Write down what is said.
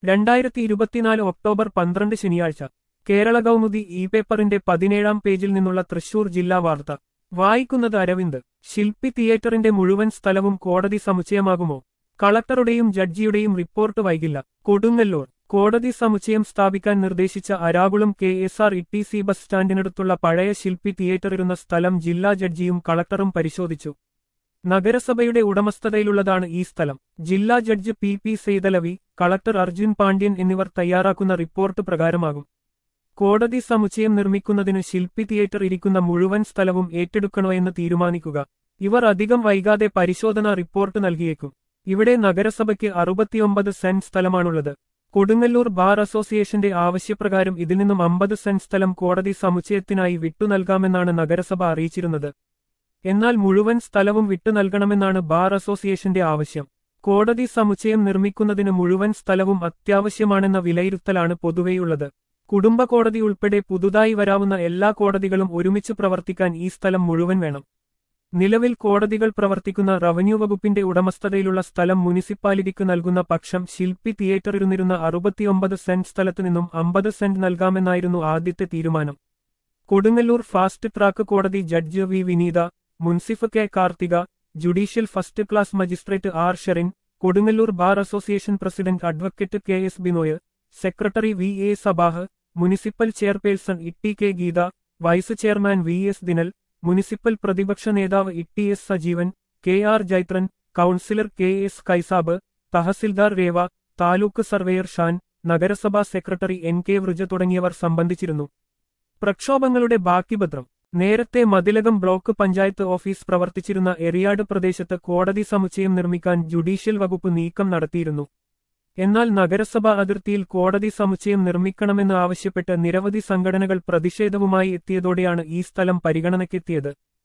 രണ്ടായിരത്തി ഇരുപത്തിനാല് ഒക്ടോബർ പന്ത്രണ്ട് ശനിയാഴ്ച കേരള കൗമുദി ഇ പേപ്പറിന്റെ പതിനേഴാം പേജിൽ നിന്നുള്ള തൃശൂർ ജില്ലാ വാർത്ത വായിക്കുന്നത് അരവിന്ദ് ശില്പി തിയേറ്ററിന്റെ മുഴുവൻ സ്ഥലവും കോടതി സമുച്ചയമാകുമോ കളക്ടറുടെയും ജഡ്ജിയുടെയും റിപ്പോർട്ട് വൈകില്ല കൊടുങ്ങല്ലൂർ കോടതി സമുച്ചയം സ്ഥാപിക്കാൻ നിർദ്ദേശിച്ച Arakulam K S R T C bus ബസ് സ്റ്റാൻഡിനടുത്തുള്ള പഴയ ശില്പി തിയേറ്ററിരുന്ന സ്ഥലം ജില്ലാ ജഡ്ജിയും കളക്ടറും പരിശോധിച്ചു നഗരസഭയുടെ ഉടമസ്ഥതയിലുള്ളതാണ് ഈ സ്ഥലം ജില്ലാ judge P P Saithalavi collector Arjun Pandian എന്നിവർ തയ്യാറാക്കുന്ന റിപ്പോർട്ട് പ്രകാരമാകും കോടതി സമുച്ചയം നിർമ്മിക്കുന്നതിന് ശില്പി തിയേറ്റർ ഇരിക്കുന്ന മുഴുവൻ സ്ഥലവും ഏറ്റെടുക്കണോ എന്ന് തീരുമാനിക്കുക ഇവർ അധികം വൈകാതെ പരിശോധനാ റിപ്പോർട്ട് നൽകിയേക്കും ഇവിടെ നഗരസഭയ്ക്ക് അറുപത്തിയൊമ്പത് സെന്റ് സ്ഥലമാണുള്ളത് കൊടുങ്ങല്ലൂർ ബാർ അസോസിയേഷന്റെ ആവശ്യപ്രകാരം ഇതിൽ നിന്നും അമ്പത് സെന്റ് സ്ഥലം കോടതി സമുച്ചയത്തിനായി വിട്ടുനൽകാമെന്നാണ് നഗരസഭ അറിയിച്ചിരുന്നത് എന്നാൽ മുഴുവൻ സ്ഥലവും വിട്ടു നൽകണമെന്നാണ് ബാർ അസോസിയേഷന്റെ ആവശ്യം കോടതി സമുച്ചയം നിർമ്മിക്കുന്നതിന് മുഴുവൻ സ്ഥലവും അത്യാവശ്യമാണെന്ന വിലയിരുത്തലാണ് പൊതുവെയുള്ളത് കുടുംബ കോടതി ഉൾപ്പെടെ പുതുതായി വരാവുന്ന എല്ലാ കോടതികളും ഒരുമിച്ച് പ്രവർത്തിക്കാൻ ഈ സ്ഥലം മുഴുവൻ വേണം നിലവിൽ കോടതികൾ പ്രവർത്തിക്കുന്ന റവന്യൂ വകുപ്പിന്റെ ഉടമസ്ഥതയിലുള്ള സ്ഥലം മുനിസിപ്പാലിറ്റിക്ക് നൽകുന്ന പക്ഷം ശില്പി തിയേറ്ററിരുന്നിരുന്ന അറുപത്തിയൊമ്പത് സെന്റ് സ്ഥലത്തു നിന്നും അമ്പത് സെന്റ് നൽകാമെന്നായിരുന്നു ആദ്യത്തെ തീരുമാനം കൊടുങ്ങല്ലൂർ ഫാസ്റ്റ് ട്രാക്ക് കോടതി ജഡ്ജ് വി വിനീത മുൻസിഫ് K Karthika judicial first class magistrate R Sherin Kodungallur bar association president advocate K S Binoy secretary V A Sabah municipal chairperson ഇട്ടി K Geetha vice chairman V S Dinal municipal പ്രതിപക്ഷ നേതാവ് ഇട്ടി S Sajeevan K R Jaithran councillor K S Kaisab tahsildar Reva taluk surveyor Shan നഗരസഭാ secretary N K വൃജ തുടങ്ങിയവർ സംബന്ധിച്ചിരുന്നു പ്രക്ഷോഭങ്ങളുടെ ബാക്കിപത്രം നേരത്തെ Mathilakam block panchayat office പ്രവർത്തിച്ചിരുന്ന എറിയാട് പ്രദേശത്ത് കോടതി സമുച്ചയം നിർമ്മിക്കാൻ ജുഡീഷ്യൽ വകുപ്പ് നീക്കം നടത്തിയിരുന്നു എന്നാൽ നഗരസഭാ അതിർത്തിയിൽ കോടതി സമുച്ചയം നിർമ്മിക്കണമെന്ന് ആവശ്യപ്പെട്ട് നിരവധി സംഘടനകൾ പ്രതിഷേധവുമായി എത്തിയതോടെയാണ് ഈ സ്ഥലം പരിഗണനയ്ക്കെത്തിയത്